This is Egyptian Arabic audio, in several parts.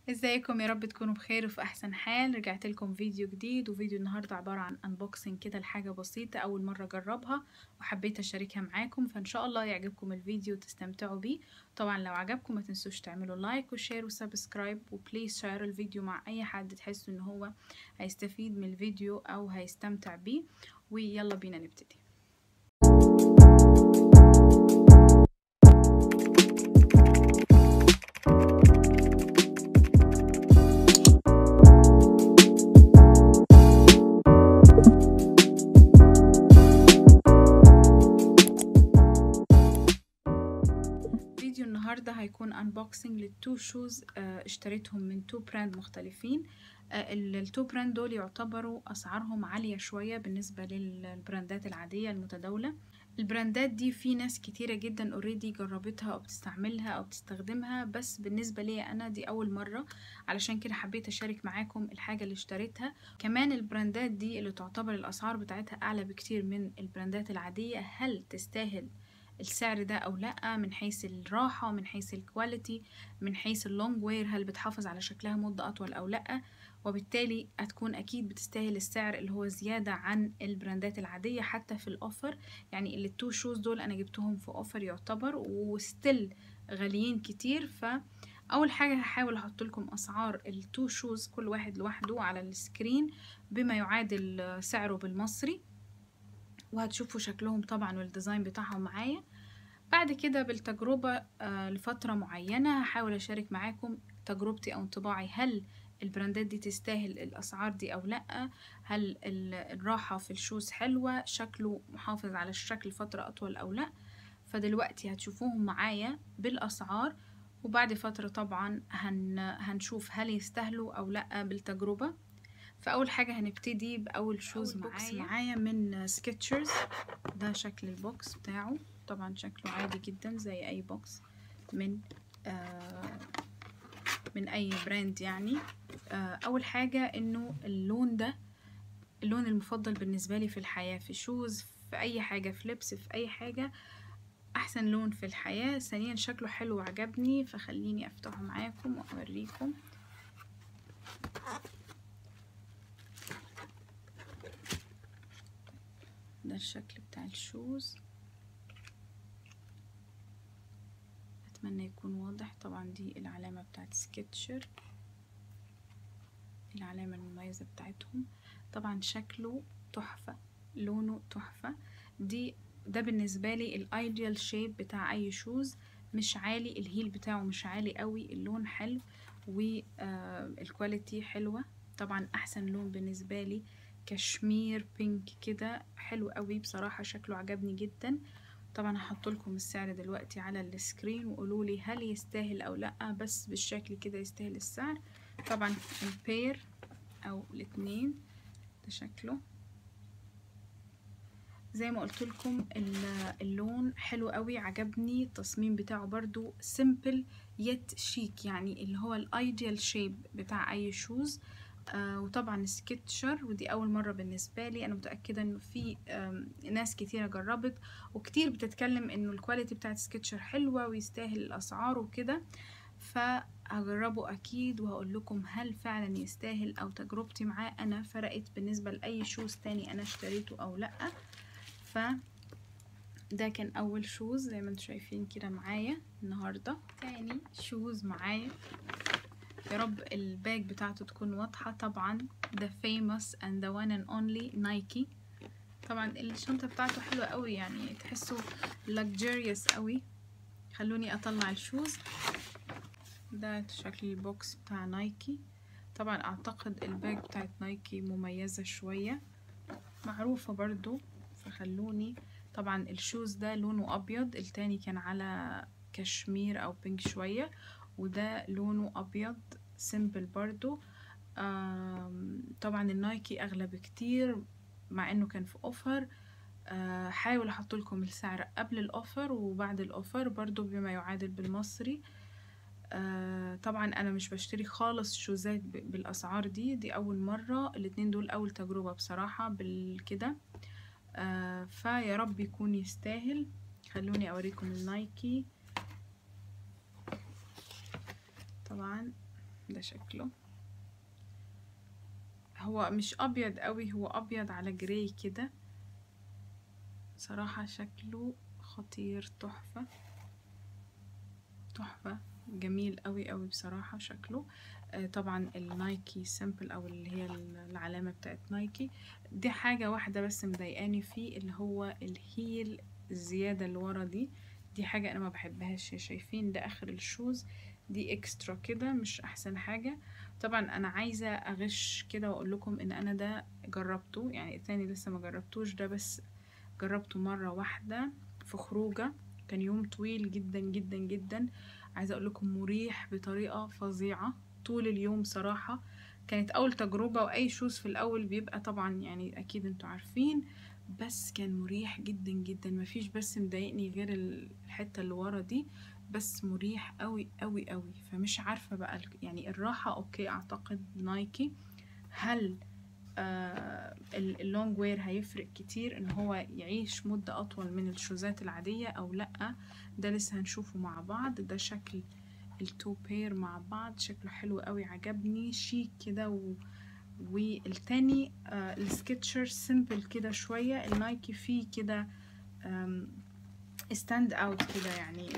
ازيكم يا رب تكونوا بخير وفي احسن حال رجعت لكم فيديو جديد وفيديو النهارده عباره عن انبوكسنج كده لحاجه بسيطه اول مره اجربها وحبيت اشاركها معاكم فان شاء الله يعجبكم الفيديو وتستمتعوا بيه طبعا لو عجبكم ما تنسوش تعملوا لايك وشير وسبسكرايب وبليز شير الفيديو مع اي حد تحسوا ان هو هيستفيد من الفيديو او هيستمتع بيه ويلا بينا نبتدي فيديو النهارده هيكون انبوكسنج للتو شوز اشتريتهم من تو براند مختلفين التو براند دول يعتبروا اسعارهم عاليه شويه بالنسبه للبراندات العاديه المتداوله البراندات دي في ناس كتيره جدا اوريدي جربتها او بتستعملها او بتستخدمها بس بالنسبه لي انا دي اول مره علشان كده حبيت اشارك معاكم الحاجه اللي اشتريتها كمان البراندات دي اللي تعتبر الاسعار بتاعتها اعلى بكتير من البراندات العاديه هل تستاهل السعر ده او لا من حيث الراحه من حيث الكواليتي من حيث اللونج وير هل بتحافظ على شكلها مده اطول او لا وبالتالي هتكون اكيد بتستاهل السعر اللي هو زياده عن البراندات العاديه حتى في الاوفر يعني اللي التو شوز دول انا جبتهم في اوفر يعتبر وستيل غاليين كتير ف اول حاجه هحاول احط لكم اسعار التو شوز كل واحد لوحده على السكرين بما يعادل سعره بالمصري وهتشوفوا شكلهم طبعا والديزاين بتاعهم معايا بعد كده بالتجربة آه لفترة معينة هحاول أشارك معاكم تجربتي أو انطباعي هل البراندات دي تستاهل الأسعار دي أو لأ هل الراحة في الشوز حلوة شكله محافظ على الشكل فترة أطول أو لأ فدلوقتي هتشوفوهم معايا بالأسعار وبعد فترة طبعا هن هنشوف هل يستاهلوا أو لأ بالتجربة فاول حاجه هنبتدي باول شوز معايا معايا من سكتشرز ده شكل البوكس بتاعه طبعا شكله عادي جدا زي اي بوكس من آه من اي براند يعني آه اول حاجه انه اللون ده اللون المفضل بالنسبه لي في الحياه في شوز في اي حاجه في لبس في اي حاجه احسن لون في الحياه ثانيا شكله حلو وعجبني فخليني افتحه معاكم واوريكم ده الشكل بتاع الشوز اتمنى يكون واضح طبعا دي العلامة بتاعت سكتشر العلامة المميزة بتاعتهم طبعا شكله تحفة لونه تحفة دي ده بالنسبة لي الايديال شيب بتاع اي شوز مش عالي الهيل بتاعه مش عالي قوي اللون حلو والكواليتي حلوة طبعا احسن لون بالنسبة لي كشمير بينك كده حلو قوي بصراحة شكله عجبني جدا طبعا هحط لكم السعر دلوقتي على السكرين وقولوا لي هل يستاهل او لا بس بالشكل كده يستاهل السعر طبعا البير او الاتنين ده شكله زي ما قلت لكم اللون حلو قوي عجبني التصميم بتاعه برضو سيمبل يت شيك يعني اللي هو الايديال شيب بتاع اي شوز آه وطبعا سكتشر ودي اول مره بالنسبه لي انا متاكده انه في ناس كتيره جربت وكتير بتتكلم انه الكواليتي بتاعت سكتشر حلوه ويستاهل الاسعار وكده فهجربه اكيد وهقول لكم هل فعلا يستاهل او تجربتي معاه انا فرقت بالنسبه لاي شوز تاني انا اشتريته او لا ف ده كان اول شوز زي ما انتم شايفين كده معايا النهارده تاني شوز معايا يا رب الباج بتاعته تكون واضحة طبعا the famous and the one and only نايكي طبعا الشنطة بتاعته حلوة قوي يعني تحسوا luxurious قوي خلوني اطلع الشوز ده شكل البوكس بتاع نايكي طبعا اعتقد الباج بتاعت نايكي مميزة شوية معروفة برضو فخلوني طبعا الشوز ده لونه ابيض التاني كان على كشمير او بينك شوية وده لونه ابيض سيمبل برضو طبعا النايكي اغلى بكتير مع انه كان في اوفر حاول احط لكم السعر قبل الاوفر وبعد الاوفر برضو بما يعادل بالمصري طبعا انا مش بشتري خالص شوزات بالاسعار دي دي اول مره الاتنين دول اول تجربه بصراحه بالكده فيا رب يكون يستاهل خلوني اوريكم النايكي طبعا ده شكله هو مش ابيض قوي هو ابيض على جراي كده صراحة شكله خطير تحفة تحفة جميل قوي قوي بصراحة شكله آه طبعا النايكي سيمبل او اللي هي العلامة بتاعت نايكي دي حاجة واحدة بس مضايقاني فيه اللي هو الهيل الزيادة اللي ورا دي دي حاجة انا ما بحبهاش شايفين ده اخر الشوز دي اكسترا كده مش احسن حاجة طبعا انا عايزة اغش كده واقول لكم ان انا ده جربته يعني التاني لسه ما جربتوش ده بس جربته مرة واحدة في خروجة كان يوم طويل جدا جدا جدا عايزة اقول لكم مريح بطريقة فظيعة طول اليوم صراحة كانت اول تجربة واي شوز في الاول بيبقى طبعا يعني اكيد انتوا عارفين بس كان مريح جدا جدا مفيش بس مضايقني غير الحتة اللي ورا دي بس مريح قوي قوي قوي فمش عارفة بقى يعني الراحة اوكي اعتقد نايكي هل آه اللونج وير هيفرق كتير ان هو يعيش مدة اطول من الشوزات العادية او لا ده لسه هنشوفه مع بعض ده شكل التو بير مع بعض شكله حلو قوي عجبني شيك كده و... والتاني آه السكتشر سيمبل كده شوية النايكي فيه كده ستاند اوت كده يعني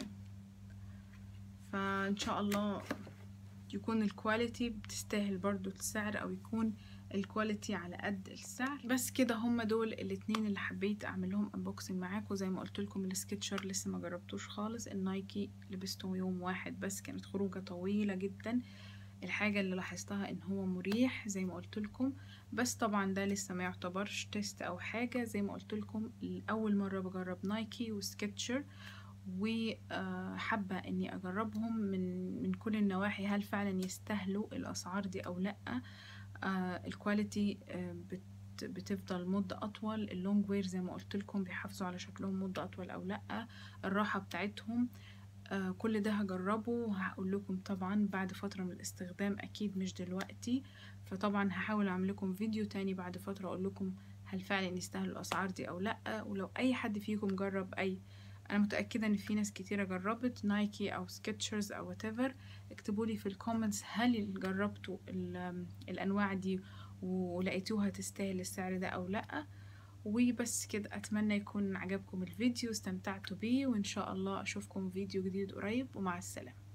فان شاء الله يكون الكواليتي بتستاهل برضو السعر او يكون الكواليتي على قد السعر بس كده هما دول الاتنين اللي حبيت اعمل لهم انبوكسنج معاكم زي ما قلت لكم السكتشر لسه ما جربتوش خالص النايكي لبسته يوم واحد بس كانت خروجه طويله جدا الحاجة اللي لاحظتها ان هو مريح زي ما قلت لكم بس طبعا ده لسه ما يعتبرش تيست او حاجة زي ما قلت لكم اول مرة بجرب نايكي وسكتشر وحابة اني اجربهم من من كل النواحي هل فعلا يستاهلوا الاسعار دي او لا آه الكواليتي آه بت بتفضل مدة أطول اللونج وير زي ما قلت لكم بيحافظوا على شكلهم مدة أطول أو لأ الراحة بتاعتهم آه كل ده هجربه وهقول لكم طبعا بعد فترة من الاستخدام أكيد مش دلوقتي فطبعا هحاول أعمل لكم فيديو تاني بعد فترة أقول لكم هل فعلا يستاهلوا الأسعار دي أو لأ ولو أي حد فيكم جرب أي انا متاكده ان في ناس كتيره جربت نايكي او سكتشرز او whatever اكتبوا لي في الكومنتس هل جربتوا الانواع دي ولقيتوها تستاهل السعر ده او لا وبس كده اتمنى يكون عجبكم الفيديو استمتعتوا بيه وان شاء الله اشوفكم فيديو جديد قريب ومع السلامه